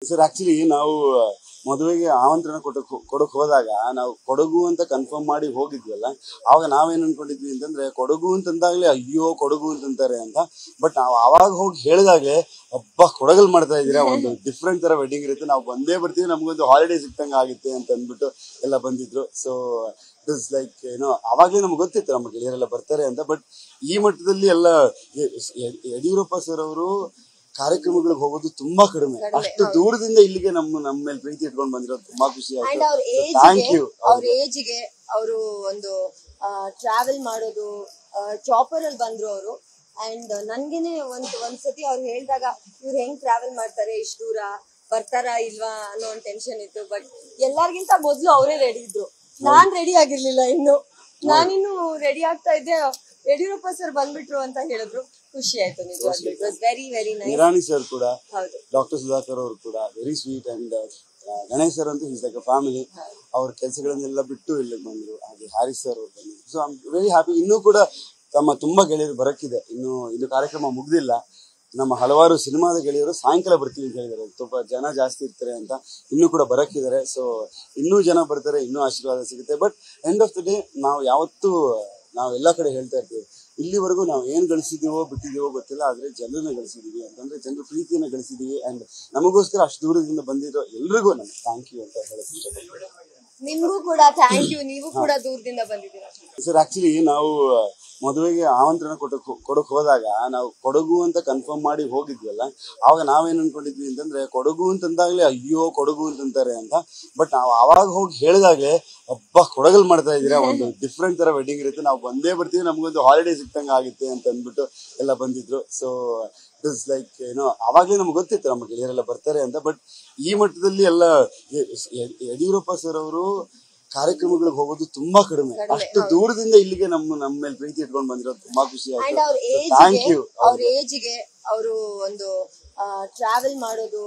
sir actually ನಾವು ಮದುವೆಗೆ ಆಮಂತ್ರಣ ಕೊಟ್ಟಕ್ ಕೊಡಕ್ ಹೋದಾಗ ನಾವು ಕೊಡಗು ಅಂತ ಕನ್ಫರ್ಮ್ ಮಾಡಿ ಹೋಗಿದ್ವಲ್ಲ ಆವಾಗ ನಾವೇನ್ ಅನ್ಕೊಂಡಿದ್ವಿ ಅಂತಂದ್ರೆ ಕೊಡಗು ಅಂತಂದಾಗ್ಲೇ ಅಯ್ಯೋ ಕೊಡಗು ಅಂತಂತಾರೆ ಅಂತ ಬಟ್ ನಾವು ಅವಾಗ ಹೋಗಿ ಹೇಳಿದಾಗ್ಲೇ ಅಬ್ಬಾ ಕೊಡಗಲ್ ಮಾಡ್ತಾ ಇದೀರಾ ಒಂದು ಡಿಫ್ರೆಂಟ್ ತರ ವೆಡ್ಡಿಂಗ್ ಇರುತ್ತೆ ನಾವು ಬಂದೇ ಬರ್ತೀವಿ ನಮ್ಗೊಂದು ಹಾಲಿಡೇ ಸಿಕ್ತಂಗ ಆಗುತ್ತೆ ಅಂತ ಅಂದ್ಬಿಟ್ಟು ಎಲ್ಲ ಬಂದಿದ್ರು ಸೊ ಇಟ್ ಇಸ್ ಲೈಕ್ ಏನೋ ಅವಾಗ್ಲೇ ನಮ್ಗೆ ಗೊತ್ತಿತ್ತು ನಮ್ಮ ಗೆಳೆಯರೆಲ್ಲ ಬರ್ತಾರೆ ಅಂತ ಬಟ್ ಈ ಮಟ್ಟದಲ್ಲಿ ಎಲ್ಲ ಯ- ಯ- ಯಡಿಯೂರಪ್ಪ ಸರ್ ಅವರು ಕಾರ್ಯಕ್ರಮಗಳಿಗೆ ಹೋಗೋದು ತುಂಬಾ ಕಡಿಮೆ ಅಷ್ಟು ದೂರದಿಂದ ಇಲ್ಲಿಗೆ ನಮ್ಮ ನಮ್ಮ ಮೇಲೆ ಪ್ರೀತಿ ಇಟ್ಕೊಂಡು ಬಂದಿರೋದು ತುಂಬಾ ಖುಷಿ ಅಂಡ್ ಆಯ್ತು ಅವ್ರ ಥ್ಯಾಂಕ್ ಏಜ್ಗೆ ಯು ಅವ್ರ ಏಜ್ಗೆ ಅವರು ಒಂದು ಟ್ರಾವೆಲ್ ಮಾಡೋದು ಚಾಪರ್ ಅಲ್ಲಿ ಬಂದ್ರು ಅವರು ಅಂಡ್ ನನ್ಗೇನೆ ಒಂದ್ ಒಂದ್ಸತಿ ಅವ್ರು ಹೇಳಿದಾಗ ಇವ್ರು ಹೆಂಗ್ ಟ್ರಾವೆಲ್ ಮಾಡ್ತಾರೆ ಇಷ್ಟು ದೂರ ಬರ್ತಾರಾ ಇಲ್ವಾ ಅನ್ನೋ ಒಂದ್ ಟೆನ್ಷನ್ ಇತ್ತು ಬಟ್ ಎಲ್ಲಾರ್ಗಿಂತ ಮೊದ್ಲು ಅವರೇ ರೆಡಿ ಇದ್ರು ನಾನ್ ರೆಡಿ ಆಗಿರ್ಲಿಲ್ಲ ಇನ್ನು ನಾನಿನ್ನು ರೆಡಿ ಆಗ್ತಾ ಇದ್ದೆ ಯಡಿಯೂರಪ್ಪ ಸರ್ ಬಂದ್ಬಿಟ್ರು ಅಂತ ಹೇಳಿದ್ರು ಖುಷಿ ಆಯ್ತು ನಿಜವಾಗ್ಲೂ it was very very nice Nirani sir ಕೂಡ ಹೌದು ಡಾಕ್ಟರ್ ಸುಧಾಕರ್ ಅವರು ಕೂಡ very sweet and Ganesh sir ಅಂತೂ ಇಸ್ ಲೈಕ್ ಅ ಫ್ಯಾಮಿಲಿ ಅವ್ರ ಕೆಲಸಗಳನ್ನೆಲ್ಲ ಬಿಟ್ಟು ಇಲ್ಲಿಗೆ ಬಂದ್ರು ಹಾಗೆ ಹ್ಯಾರಿಸ್ ಸರ್ ಅವರು ಬಂದ್ರು ಸೊ ಐಮ್ ವೆರಿ ಹ್ಯಾಪಿ ಇನ್ನೂ ಕೂಡ ತಮ್ಮ ತುಂಬಾ ಗೆಳೆಯರು ಬರಕ್ಕಿದೆ ಇನ್ನು ಇದು ಕಾರ್ಯಕ್ರಮ ಮುಗ್ದಿಲ್ಲ ನಮ್ಮ ಹಲವಾರು ಸಿನಿಮಾದ ಗೆಳೆಯರು ಸಾಯಂಕಾಲ ಬರ್ತೀವಿ ಅಂತ ಹೇಳಿದ್ದಾರೆ ಸ್ವಲ್ಪ ಜನ ಜಾಸ್ತಿ ಇರ್ತಾರೆ ಅಂತ ಇನ್ನೂ ಕೂಡ ಬರಕ್ಕಿದ್ದಾರೆ ಸೊ ಇನ್ನೂ ಜನ ಬರ್ತಾರೆ ಇನ್ನೂ ಆಶೀರ್ವಾದ ಸಿಗುತ್ತೆ but end of the day ನಾವು ಯಾವತ್ತೂ ನಾವು ಎಲ್ಲ ಕಡೆ ಹೇಳ್ತಾ ಇರ್ತೀವಿ ಇಲ್ಲಿವರೆಗೂ ನಾವು ಏನ್ ಗಳಿಸಿದೀವೋ ಬಿಟ್ಟಿದೀವೋ ಗೊತ್ತಿಲ್ಲ ಆದ್ರೆ ಜನರನ್ನ ಗಳಿಸಿದೀವಿ ಅಂತಂದ್ರೆ ಜನರ ಪ್ರೀತಿಯನ್ನ ಗಳಿಸಿದೀವಿ ಅಂಡ್ ನಮಗೋಸ್ಕರ ಅಷ್ಟು ದೂರದಿಂದ ಬಂದಿರೋ ಎಲ್ರಿಗೂ ನಾನು ಥ್ಯಾಂಕ್ ಯು ಅಂತ ಹೇಳಕ್ ಇಷ್ಟಪಡ್ತೀನಿ ನಿಮ್ಗೂ ಕೂಡ ಥ್ಯಾಂಕ್ ಯು ನೀವು ಕೂಡ ದೂರದಿಂದ ಬಂದಿದ್ದೀರಾ ಸರ್ ಆಕ್ಚುಲಿ ನಾವು ಮದುವೆಗೆ ಆಮಂತ್ರಣ ಕೊಟ್ಟಕ್ ಕೊಡಕ್ ಹೋದಾಗ ನಾವು ಕೊಡಗು ಅಂತ ಕನ್ಫರ್ಮ್ ಮಾಡಿ ಹೋಗಿದ್ವಲ್ಲ ಆವಾಗ ನಾವೇನ್ ಅನ್ಕೊಂಡಿದ್ವಿ ಅಂತಂದ್ರೆ ಕೊಡಗು ಅಂತಂದಾಗ್ಲೇ ಅಯ್ಯೋ ಕೊಡಗು ಅಂತಂತಾರೆ ಅಂತ ಬಟ್ ನಾವು ಅವಾಗ ಹೋಗಿ ಹೇಳಿದಾಗ್ಲೇ ಅಬ್ಬಾ ಕೊಡಗಲ್ ಮಾಡ್ತಾ ಇದೀರಾ ಒಂದು ಡಿಫ್ರೆಂಟ್ ತರ ವೆಡ್ಡಿಂಗ್ ಇರುತ್ತೆ ನಾವು ಬಂದೇ ಬರ್ತೀವಿ ನಮ್ಗೊಂದು ಹಾಲಿಡೇ ಸಿಕ್ತಂಗ ಆಗುತ್ತೆ ಅಂತ ಅಂದ್ಬಿಟ್ಟು ಎಲ್ಲ ಬಂದಿದ್ರು ಸೊ ಇಟ್ ಇಸ್ ಲೈಕ್ ಏನೋ ಅವಾಗ್ಲೇ ನಮ್ಗೆ ಗೊತ್ತಿತ್ತು ನಮ್ಮ ಗೆಳೆಯರೆಲ್ಲ ಬರ್ತಾರೆ ಅಂತ ಬಟ್ ಈ ಮಟ್ಟದಲ್ಲಿ ಎಲ್ಲ ಯ- ಯ- ಯಡಿಯೂರಪ್ಪ ಸರ್ ಅವರು ಕಾರ್ಯಕ್ರಮಗಳಿಗೆ ಹೋಗೋದು ತುಂಬಾ ಕಡಿಮೆ ಅಷ್ಟು ದೂರದಿಂದ ಇಲ್ಲಿಗೆ ನಮ್ಮ ನಮ್ಮ ಮೇಲೆ ಪ್ರೀತಿ ಇಟ್ಕೊಂಡು ಬಂದಿರೋದು ತುಂಬಾ ಖುಷಿ ಅಂಡ್ ಅವ್ರ ಆಯ್ತು ಥ್ಯಾಂಕ್ ಏಜ್ಗೆ ಯು ಅವ್ರ ಏಜ್ಗೆ ಅವರು ಒಂದು ಟ್ರಾವೆಲ್ ಮಾಡೋದು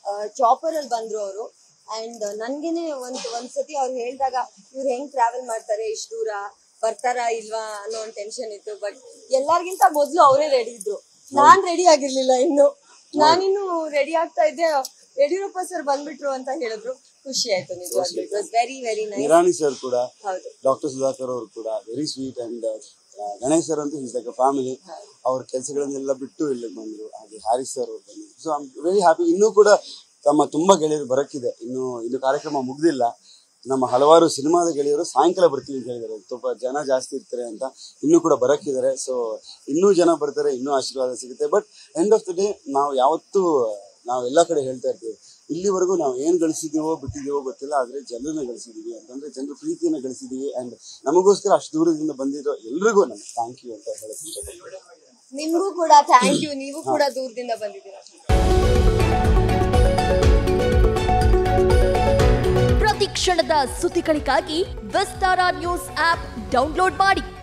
ಚಾಪರ್ ಅಲ್ಲಿ ಬಂದ್ರು ಅವರು ಅಂಡ್ ನನ್ಗೇನೆ ಒಂದ್ ಒಂದ್ಸತಿ ಅವ್ರು ಹೇಳಿದಾಗ ಇವ್ರು ಹೆಂಗ್ ಟ್ರಾವೆಲ್ ಮಾಡ್ತಾರೆ ಇಷ್ಟು ದೂರ ಬರ್ತಾರಾ ಇಲ್ವಾ ಅನ್ನೋ ಒಂದ್ ಟೆನ್ಷನ್ ಇತ್ತು ಬಟ್ ಎಲ್ಲಾರ್ಗಿಂತ ಮೊದ್ಲು ಅವರೇ ರೆಡಿ ಇದ್ರು ನಾನ್ ರೆಡಿ ಆಗಿರ್ಲಿಲ್ಲ ಇನ್ನು ನಾನಿನ್ನು ರೆಡಿ ಆಗ್ತಾ ಇದ್ದೆ ಯಡಿಯೂರಪ್ಪ ಸರ್ ಬಂದ್ಬಿಟ್ರು ಅಂತ ಹೇಳಿದ್ರು ಖುಷಿ ಆಯ್ತು ನಿಜವಾಗ್ಲೂ it was very very nice Nirani sir ಕೂಡ ಹೌದು ಡಾಕ್ಟರ್ ಸುಧಾಕರ್ ಅವರು ಕೂಡ very sweet and Ganesh sir ಅಂತೂ ಇಸ್ ಲೈಕ್ ಅ ಫ್ಯಾಮಿಲಿ ಅವ್ರ ಕೆಲಸಗಳನ್ನೆಲ್ಲ ಬಿಟ್ಟು ಇಲ್ಲಿಗೆ ಬಂದ್ರು ಹಾಗೆ ಹ್ಯಾರಿಸ್ ಸರ್ ಅವರು ಬಂದ್ರು ಸೊ ಐಮ್ ವೆರಿ ಹ್ಯಾಪಿ ಇನ್ನೂ ಕೂಡ ತಮ್ಮ ತುಂಬಾ ಗೆಳೆಯರು ಬರಕ್ಕಿದೆ ಇನ್ನು ಇದು ಕಾರ್ಯಕ್ರಮ ಮುಗ್ದಿಲ್ಲ ನಮ್ಮ ಹಲವಾರು ಸಿನಿಮಾದ ಗೆಳೆಯರು ಸಾಯಂಕಾಲ ಬರ್ತೀವಿ ಅಂತ ಹೇಳಿದ್ದಾರೆ ಸ್ವಲ್ಪ ಜನ ಜಾಸ್ತಿ ಇರ್ತಾರೆ ಅಂತ ಇನ್ನೂ ಕೂಡ ಬರಕ್ಕಿದ್ದಾರೆ ಸೊ ಇನ್ನೂ ಜನ ಬರ್ತಾರೆ ಇನ್ನೂ ಆಶೀರ್ವಾದ ಸಿಗುತ್ತೆ but end of the day ನಾವು ಯಾವತ್ತೂ ನಾವು ಎಲ್ಲ ಕಡೆ ಹೇಳ್ತಾ ಇರ್ತೀವಿ ಇಲ್ಲಿವರೆಗೂ ನಾವು ಏನ್ ಗಳಿಸಿದೀವೋ ಬಿಟ್ಟಿದೀವೋ ಗೊತ್ತಿಲ್ಲ ಆದ್ರೆ ಜನರನ್ನ ಗಳಿಸಿದೀವಿ ಅಂತಂದ್ರೆ ಜನರ ಪ್ರೀತಿಯನ್ನ ಗಳಿಸಿದೀವಿ ಅಂಡ್ ನಮಗೋಸ್ಕರ ಅಷ್ಟು ದೂರದಿಂದ ಬಂದಿರೋ ಎಲ್ರಿಗೂ ನಾನು ಥ್ಯಾಂಕ್ ಯು ಅಂತ ಹೇಳಕ್ ಇಷ್ಟಪಡ್ತೀನಿ ನಿಮ್ಗೂ ಕೂಡ ಥ್ಯಾಂಕ್ ಯು ನೀವು ಕೂಡ ದೂರದಿಂದ ಬಂದಿದ್ದೀರಾ ಪ್ರತಿ ಕ್ಷಣದ ಸುದ್ದಿಗಳಿಗಾಗಿ ವಿಸ್ತಾರ ನ್ಯೂಸ್ ಆಪ್ ಡೌನ್ಲೋಡ್ ಮಾಡಿ